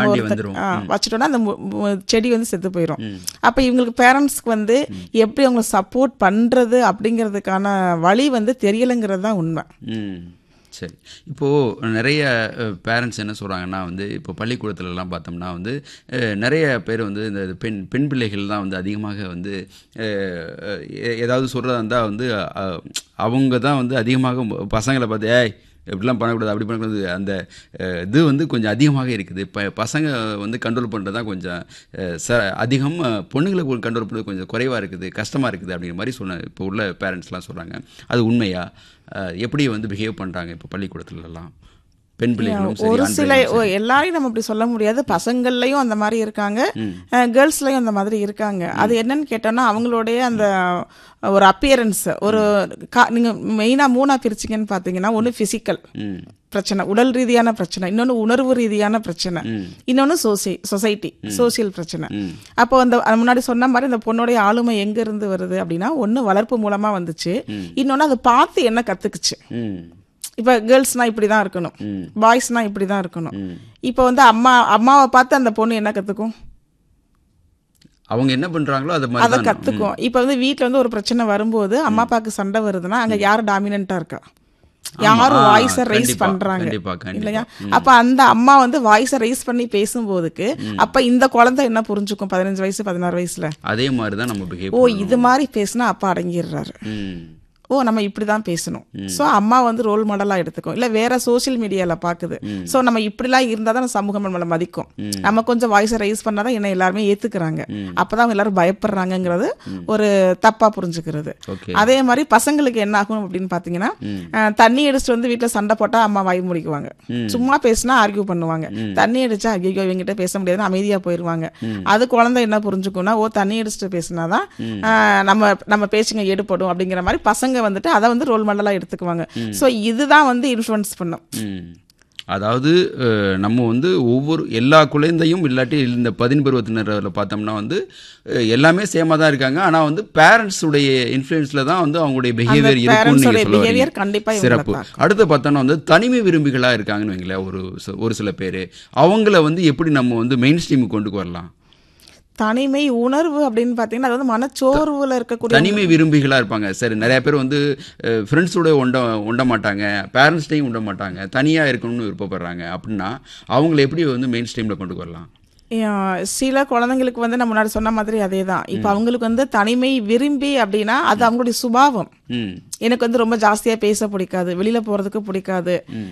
தாண்டி ஒருத்தர் வந்துரும். ஆ, வச்சுட்டோம்னா அந்த மு- மு- செடி வந்து செத்து போயிடும் அப்ப இவங்களுக்கு பேரண்ட்ஸ்க்கு வந்து எப்படி அவங்க சப்போர்ட் பண்றது அப்படிங்கிறதுக்கான வழி வந்து தெரியலைங்கிறது தான் உண்மை ம் சரி இப்போது நிறைய பேரண்ட்ஸ் என்ன சொல்கிறாங்கன்னா வந்து இப்போ பள்ளிக்கூடத்துலலாம் பார்த்தோம்னா வந்து அஹ், நிறைய பேர் வந்து இந்த பெண் பெண் பிள்ளைகள் தான் வந்து அதிகமாக வந்து அஹ், அஹ், எ- ஏதாவது சொல்கிறதா இருந்தால் வந்து அஹ், அவங்க தான் வந்து அதிகமாக பசங்களை பார்த்து ஏய் இப்படிலாம் பண்ணக்கூடாது அப்படி பண்ணக்கூடாது அந்த அஹ், இது வந்து கொஞ்சம் அதிகமாக இருக்குது இப்போ பசங்க வந்து கண்ட்ரோல் பண்ணுறது தான் கொஞ்சம் அஹ், ச அதிகம் அஹ், பொண்ணுங்களை கண்ட்ரோல் பண்ணுறது கொஞ்சம் குறைவாக இருக்குது கஷ்டமாக இருக்குது அப்படிங்கிற மாதிரி சொன்ன இப்போ உள்ள பேரண்ட்ஸ்லாம் சொல்கிறாங்க அது உண்மையா அஹ், எப்படி வந்து பிஹேவ் பண்ணுறாங்க இப்போ பள்ளிக்கூடத்துலலாம் பெண் பிள்ளைகளும் சரி ஒரு ஆண் சில பிள்ளைகளும் ஓ, எல்லாரையும் நம்ம அப்படி சொல்ல முடியாது பசங்கள்லயும் அந்த மாதிரி இருக்காங்க கேர்ள்ஸ்லயும் அந்த மாதிரி இருக்காங்க அது என்னன்னு கேட்டோம்னா அவங்களுடைய அந்த ஒரு அப்பியரன்ஸ் ஒரு கா- நீங்க மெயினா மூணா பிரிச்சிங்கன்னு பாத்தீங்கன்னா ஒன்னு பிசிக்கல் ம் பிரச்சனை உடல் ரீதியான பிரச்சனை இன்னொன்னு உணர்வு ரீதியான பிரச்சனை இன்னொன்னு சோசி சொசைட்டி சோசியல் பிரச்சனை அப்போ அந்த அது முன்னாடி சொன்ன மாதிரி இந்த பொண்ணுடைய ஆளுமை எங்க இருந்து வருது அப்படின்னா ஒண்ணு வளர்ப்பு மூலமா வந்துச்சு இன்னொன்னு அதை பார்த்து என்ன கத்துக்குச்சு ம் இப்ப கேர்ள்ஸ்னா இப்படிதான் இருக்கணும் பாய்ஸ்னா இப்படிதான் இருக்கணும் இப்ப வந்து அம்மா அம்மாவை பார்த்து அந்த பொண்ணு என்ன கத்துக்கும் அவங்க என்ன பண்ணுறாங்களோ அது மாதிரி அதை தான் கத்துக்கும் இப்ப வந்து வீட்ல வந்து ஒரு பிரச்சனை வரும்போது அம்மா அப்பாவுக்கு சண்டை வருதுன்னா அங்க யாரு டாமினண்டா இருக்கா யாரும் ஆ, வாய்ஸ ரைஸ் கண்டிப்பா, பண்றாங்க கண்டிப்பா, கண்டிப்பா. இல்லையா அப்ப அந்த அம்மா வந்து வாய்ஸ ரைஸ் பண்ணி பேசும்போதுக்கு அப்ப இந்த குழந்தை என்ன புரிஞ்சுக்கும் பதினஞ்சு வயசு பதினாறு வயசுல அதே மாதிரி தான் நம்ம பிஹேவ் ஓ இது மாதிரி பேசினா அப்பா அடங்கிடுறாரு ம் ஓ நம்ம இப்படிதான் பேசணும் சோ அம்மா வந்து ரோல் மாடலா எடுத்துக்கும் இல்ல வேற சோஷியல் மீடியால பாக்குது சோ நம்ம இப்படிலாம் இருந்தா தான் சமூகம் நம்மளை மதிக்கும் நம்ம கொஞ்சம் வாய்ஸ் ரைஸ் பண்ணாதான் என்ன எல்லாருமே ஏத்துக்கிறாங்க அப்பதான் அவங்க எல்லாரும் பயப்படுறாங்கங்கிறது ஒரு தப்பா புரிஞ்சுக்கிறது ஓகே அதே மாதிரி பசங்களுக்கு என்ன ஆகும் அப்படின்னு பாத்தீங்கன்னா அஹ், தண்ணி அடிச்சுட்டு வந்து வீட்டுல சண்டை போட்டா அம்மா வாய் முடிக்குவாங்க சும்மா பேசினா ஆர்கியூ பண்ணுவாங்க தண்ணி அடிச்சா ஐயோ இவங்கிட்ட பேச முடியாதுன்னு அமைதியா போயிருவாங்க அது குழந்தை என்ன புரிஞ்சுக்கும்னா ஓ தண்ணி அடிச்சுட்டு பேசினாதான் அஹ், நம்ம நம்ம பேச்சுங்க எடுப்படும் அப்படிங்கிற மாதிரி பசங்க வந்துட்டு அதை வந்து ரோல் மாடலா எடுத்துக்குவாங்க சோ இதுதான் வந்து இன்ஃபுளுன்ஸ் பண்ணும் ம். அதாவது அஹ், நம்ம வந்து ஒவ்வொரு எல்லா குழந்தையும் இல்லாட்டி இந்த பதின் பருவத்தினரில் பார்த்தோம்னா வந்து அஹ், எல்லாமே சேமாக தான் இருக்காங்க ஆனால் வந்து பேரண்ட்ஸ் உடைய இன்ஃப்ளூயன்ஸில் தான் வந்து அவங்களுடைய பிஹேவியர் இருக்கும்னு parents நீங்க உடைய சொல்ல behavior வரீங்க. கண்டிப்பா இவங்களை சிறப்பு தாக்கும். அடுத்து பார்த்தோம்னா வந்து தனிமை விரும்பிகளாக இருக்காங்கன்னு வைங்களேன் ஒரு ச- ஒரு சில பேர் அவங்கள வந்து எப்படி நம்ம வந்து மெயின் ஸ்ட்ரீமுக்கு கொண்டு வரலாம் தனிமை உணர்வு அப்படின்னு பாத்தீங்கன்னா அது வந்து மனச்சோர்வுல இருக்கக்கூடிய தனிமை விரும்பிகளாக இருப்பாங்க சரி நிறைய பேர் வந்து ஃப்ரெண்ட்ஸோட ஒண்ட ஒண்ட மாட்டாங்க பேரண்ட்ஸ்டையும் உண்ட மாட்டாங்க தனியாக இருக்கணும்னு விருப்பப்படுறாங்க அப்படின்னா அவங்கள எப்படி வந்து மெயின் ஸ்ட்ரீமில் கொண்டு வரலாம் யா, சில குழந்தைங்களுக்கு வந்து நம்ம முன்னாடி சொன்ன மாதிரி அதே தான் இப்போ அவங்களுக்கு வந்து தனிமை விரும்பி அப்படின்னா அது அவங்களுடைய சுபாவம் ம் எனக்கு வந்து ரொம்ப ஜாஸ்தியா பேச பிடிக்காது வெளியில போறதுக்கு பிடிக்காது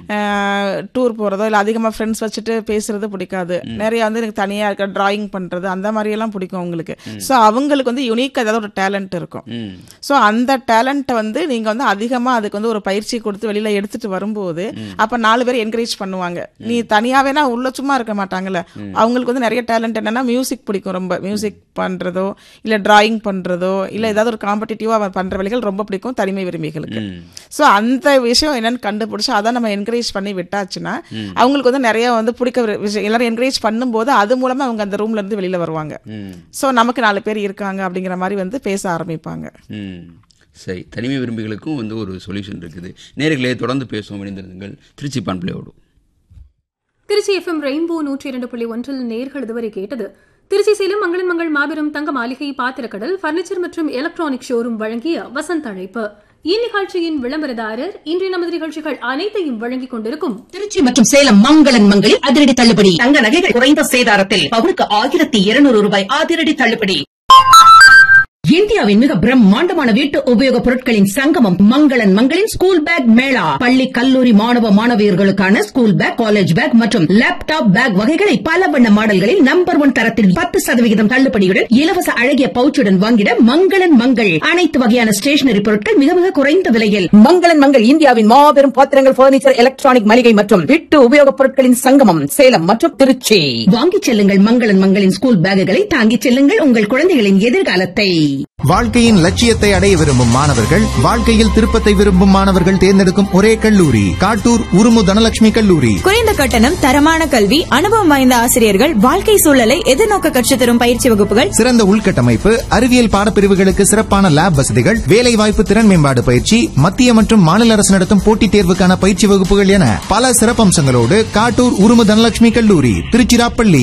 டூர் போறதோ இல்ல அதிகமா ஃப்ரெண்ட்ஸ் வச்சுட்டு பேசுறது பிடிக்காது நிறைய வந்து எனக்கு தனியா இருக்க டிராயிங் பண்றது அந்த மாதிரி எல்லாம் பிடிக்கும் அவங்களுக்கு சோ அவங்களுக்கு வந்து யுனிக் ஏதாவது ஒரு டேலண்ட் இருக்கும் ம் சோ அந்த டேலண்ட்டை வந்து நீங்க வந்து அதிகமா அதுக்கு வந்து ஒரு பயிற்சி கொடுத்து வெளியில எடுத்துட்டு வரும்போது அப்ப நாலு பேர் என்கரேஜ் பண்ணுவாங்க நீ தனியாவேனா உள்ள சும்மா இருக்க மாட்டாங்கல்ல அவங்களுக்கு வந்து நிறைய டேலண்ட் என்னன்னா மியூசிக் பிடிக்கும் ரொம்ப மியூசிக் பண்றதோ இல்ல டிராயிங் பண்றதோ இல்ல ஏதாவது ஒரு காம்படிட்டிவா பண்ற வேலைகள் ரொம்ப பிடிக்கும் தனிமை விரும்பிகளுக்கு ம் சோ அந்த விஷயம் என்னன்னு கண்டுபிடிச்சு அதை நம்ம என்கரேஜ் பண்ணி விட்டாச்சுன்னா அவங்களுக்கு வந்து நிறைய வந்து பிடிக்க ஒரு விஷயம் எல்லாரும் என்கரேஜ் பண்ணும்போது அது மூலமா அவங்க அந்த ரூம்ல இருந்து வெளியில வருவாங்க ம் சோ நமக்கு நாலு பேர் இருக்காங்க அப்படிங்கிற மாதிரி வந்து பேச ஆரம்பிப்பாங்க ம் சரி தனிமை விரும்பிகளுக்கும் வந்து ஒரு சொல்யூஷன் இருக்குது நேர்களே தொடர்ந்து பேசுவோம் இணைந்திருந்துங்கள் திருச்சி பண்பிளையோடு திருச்சி எஃப்எம் ரெயின்போ நூற்றி இரண்டு புள்ளி ஒன்றில் நேர்கள் இதுவரை கேட்டது திருச்சி சேலம் மங்களன் மங்கள் மாபெரும் தங்க மாளிகை பாத்திரக்கடல் பர்னிச்சர் மற்றும் எலக்ட்ரானிக் ஷோரூம் வழங்கிய வசந்த் அழைப்பு இந்நிகழ்ச்சியின் விளம்பரதாரர் இன்றைய நமது நிகழ்ச்சிகள் அனைத்தையும் வழங்கிக் கொண்டிருக்கும் திருச்சி மற்றும் சேலம் மங்களன் மங்களில் அதிரடி தள்ளுபடி தங்க நகைகள் குறைந்த சேதாரத்தில் பவுனுக்கு ஆயிரத்தி இருநூறு ரூபாய் அதிரடி தள்ளுபடி இந்தியாவின் மிக பிரம்மாண்டமான வீட்டு உபயோகப் பொருட்களின் சங்கமம் மங்களன் மங்களின் ஸ்கூல் பேக் மேளா பள்ளி கல்லூரி மாணவ மாணவியர்களுக்கான ஸ்கூல் பேக் காலேஜ் பேக் மற்றும் லேப்டாப் பேக் வகைகளை பல வண்ண மாடல்களில் நம்பர் ஒன் தரத்தில் பத்து சதவிகிதம் தள்ளுபடியுடன் இலவச அழகிய பவுச்சுடன் வாங்கிட மங்களன் மங்கள் அனைத்து வகையான ஸ்டேஷனரி பொருட்கள் மிக மிக குறைந்த விலையில் மங்களன் மங்கள் இந்தியாவின் மாபெரும் பாத்திரங்கள் பர்னிச்சர் எலக்ட்ரானிக் மளிகை மற்றும் வீட்டு உபயோகப் பொருட்களின் சங்கமம் சேலம் மற்றும் திருச்சி வாங்கிச் செல்லுங்கள் மங்களன் மங்களின் ஸ்கூல் பேக்குகளை தாங்கிச் செல்லுங்கள் உங்கள் குழந்தைகளின் எதிர்காலத்தை வாழ்க்கையின் லட்சியத்தை அடைய விரும்பும் மாணவர்கள் வாழ்க்கையில் திருப்பத்தை விரும்பும் மாணவர்கள் தேர்ந்தெடுக்கும் ஒரே கல்லூரி காட்டூர் உருமு தனலட்சுமி கல்லூரி குறைந்த கட்டணம் தரமான கல்வி அனுபவம் வாய்ந்த ஆசிரியர்கள் வாழ்க்கை சூழலை எதிர்நோக்க கற்றுத் தரும் பயிற்சி வகுப்புகள் சிறந்த உள்கட்டமைப்பு அறிவியல் பாடப்பிரிவுகளுக்கு சிறப்பான லேப் வசதிகள் வேலைவாய்ப்பு திறன் மேம்பாடு பயிற்சி மத்திய மற்றும் மாநில அரசு நடத்தும் போட்டித் தேர்வுக்கான பயிற்சி வகுப்புகள் என பல சிறப்பம்சங்களோடு காட்டூர் உருமு தனலட்சுமி கல்லூரி திருச்சிராப்பள்ளி